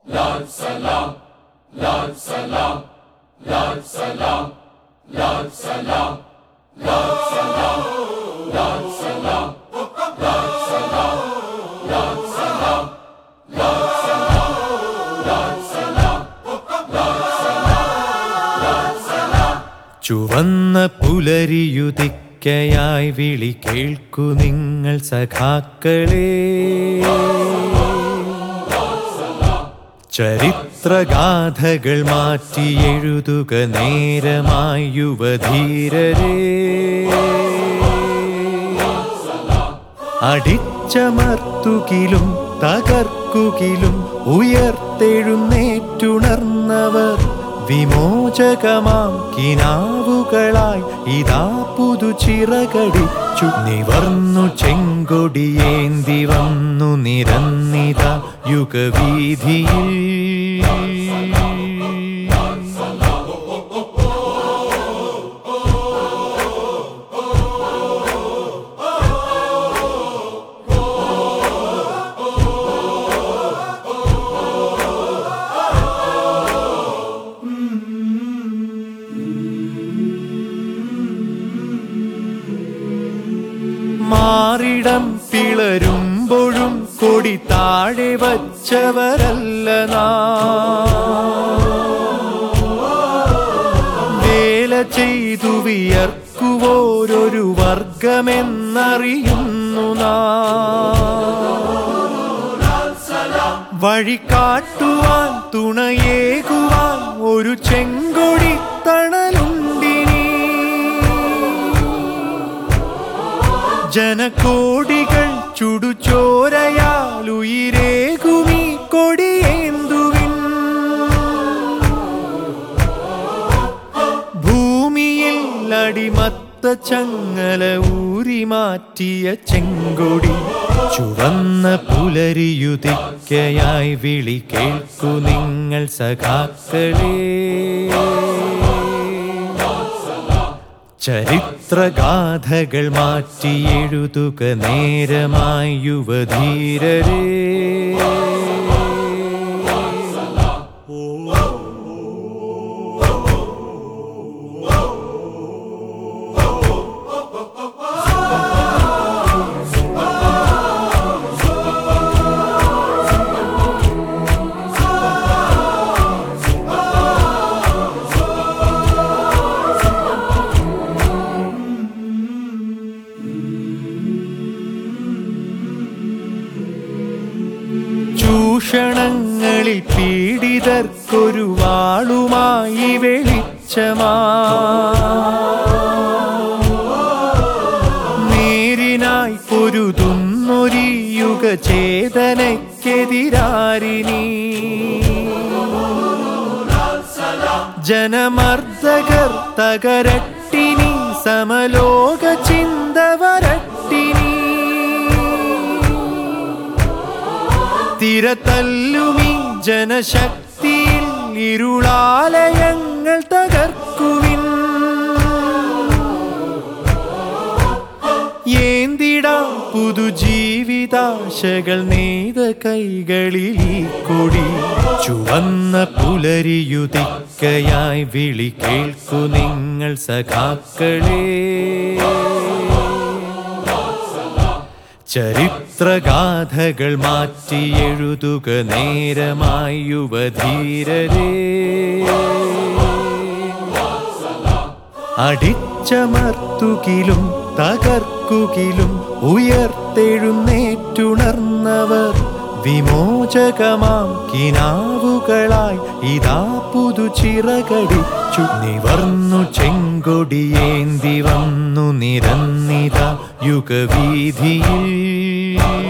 ചുവന്ന പുലരിയുദിക്കയായി വിളി കേൾക്കു നിങ്ങൾ സഖാക്കളെ ചരിത്രഗാഥകൾ മാറ്റി എഴുതുക നേരമായി യുവധീരരേ അടിച്ചമർത്തുകിലും തകർക്കുകിലും ഉയർത്തെഴുന്നേറ്റുണർന്നവർ വിമോചകമാം കിനാവുകളായി ഇതാ പുതുചിറകടിച്ചു നിവർന്നു ചെങ്കൊടിയേന്തി വന്നു നിരന്നിത യുഗവീതിയിൽ മാറിടം പിളരുമ്പോഴും കൊടി താഴെ വച്ചവരല്ല നാം. വേല ചെയ്തു വിയർക്കുവോരൊരു വർഗമെന്നറിയുന്നു നാം വഴി കാട്ടുവാൻ തുണയേകുവാൻ ഒരു ചെങ്കൊടി തണലുണ്ടിനി ജനകോടികൾ ചുടുചോരയാൽ ഉയിരേകുമീ കൊടിയേന്തുവിൻ ഭൂമിയിൽ അടിമത്ത ചങ്ങല ഊരി മാറ്റിയ ചെങ്കൊടി ചുവന്ന പുലരിയുദിക്കയായി വിളി കേൾക്കു നിങ്ങൾ സഖാക്കളേ ചരിത്രഗാഥകൾ മാറ്റി എഴുതുക നേരമായി യുവധീരരേ ചൂഷണങ്ങളിൽ പീഡിതർക്കൊരു വാളുമായി വെളിച്ചമാ നേരിനായി പൊരുതുന്നൊരു യുഗചേതനയ്ക്കെതിരാരിനി ജനമർദ്ദകർ തകരട്ടിനി സമലോക ചിന്ത വരട്ടിനി തിരതല്ലുമീ ജനശക്തിയിൽ ഇരുളാലയങ്ങൾ തകർക്കുവിൻ ഏന്തിടാം പുതുജീവിതാശകൾ നെയ്ത കൈകളിൽ ഈ കൊടി ചുവന്ന പുലരിയുദിക്കയായി വിളി കേൾക്കു നിങ്ങൾ സഖാക്കളേ ചരിത്രഗാഥകൾ മാറ്റി എഴുതുക നേരമായി യുവധീരരേ അടിച്ചമർത്തുകിലും തകർക്കുകിലും ഉയർത്തെഴുന്നേറ്റുണർന്നവർ വിമോചകമാം കിനാവുകളായി ഇതാ പുതുചിറകടിച്ചു നിവർന്നു ചെങ്കൊടിയേന്തി വന്നു നിരന്നിത യുഗവീതിയിൽ